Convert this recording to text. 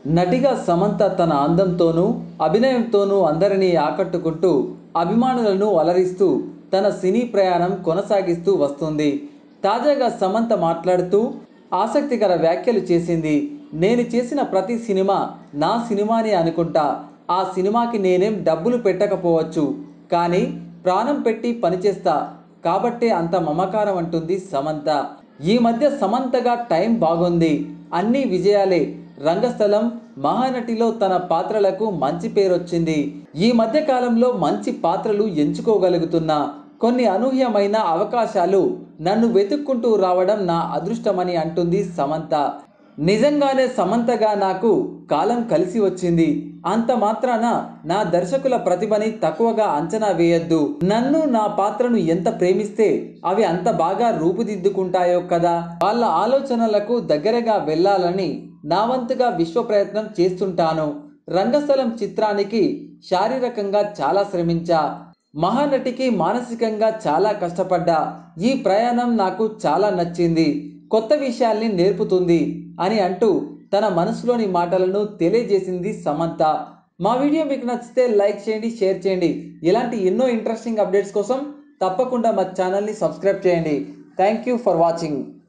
నటిగా సమంత తన అందంతోనూ అభినయంతోనూ అందరినీ ఆకట్టుకుంటూ అభిమానులను అలరిస్తూ తన సినీ ప్రయాణం కొనసాగిస్తూ వస్తుంది తాజాగా సమంత మాట్లాడుతూ ఆసక్తికర వ్యాఖ్యలు చేసింది నేను చేసిన ప్రతి సినిమా నా సినిమాని అనుకుంటా ఆ సినిమాకి నేనేం డబ్బులు పెట్టకపోవచ్చు కానీ ప్రాణం పెట్టి పనిచేస్తా కాబట్టే అంత మమకారం అంటుంది సమంత ఈ మధ్య సమంతగా టైం బాగుంది అన్ని విజయాలే రంగస్థలం మహానటిలో తన పాత్రలకు మంచి పేరొచ్చింది ఈ మధ్య కాలంలో మంచి పాత్రలు ఎంచుకోగలుగుతున్నా కొన్ని అనూహ్యమైన అవకాశాలు నన్ను వెతుక్కుంటూ రావడం నా అదృష్టమని అంటుంది సమంత నిజంగానే సమంతగా నాకు కాలం కలిసి వచ్చింది అంత మాత్రాన నా దర్శకుల ప్రతిభని తక్కువగా అంచనా వేయొద్దు నన్ను నా పాత్రను ఎంత ప్రేమిస్తే అవి అంత బాగా రూపుదిద్దుకుంటాయో కదా వాళ్ళ ఆలోచనలకు దగ్గరగా వెళ్ళాలని నా వంతుగా విశ్వ ప్రయత్నం చేస్తుంటాను రంగస్థలం చిత్రానికి శారీరకంగా చాలా శ్రమించా మహానటికి మానసికంగా చాలా కష్టపడ్డా ఈ ప్రయాణం నాకు చాలా నచ్చింది కొత్త విషయాల్ని నేర్పుతుంది అని అంటూ తన మనసులోని మాటలను తెలియజేసింది సమంత మా వీడియో మీకు నచ్చితే లైక్ చేయండి షేర్ చేయండి ఇలాంటి ఎన్నో ఇంట్రెస్టింగ్ అప్డేట్స్ కోసం తప్పకుండా మా ఛానల్ని సబ్స్క్రైబ్ చేయండి థ్యాంక్ యూ ఫర్ వాచింగ్